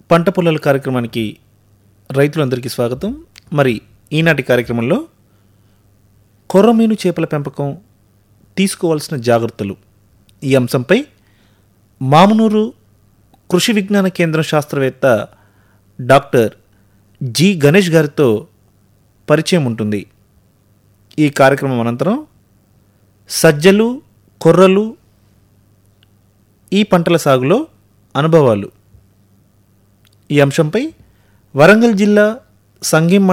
పంట పొలాల కార్యక్రమానికి రైతులందరికీ స్వాగతం మరి ఈనాటి కార్యక్రమంలో కొర్రమీను చేపల పెంపకం తీసుకోవాల్సిన జాగ్రత్తలు ఈ అంశంపై మామునూరు కృషి విజ్ఞాన కేంద్రం శాస్త్రవేత్త డాక్టర్ జి గణేష్ గారితో పరిచయం ఉంటుంది ఈ కార్యక్రమం అనంతరం సజ్జలు కొర్రలు ఈ పంటల సాగులో అనుభవాలు ఈ అంశంపై వరంగల్ జిల్లా సంగీం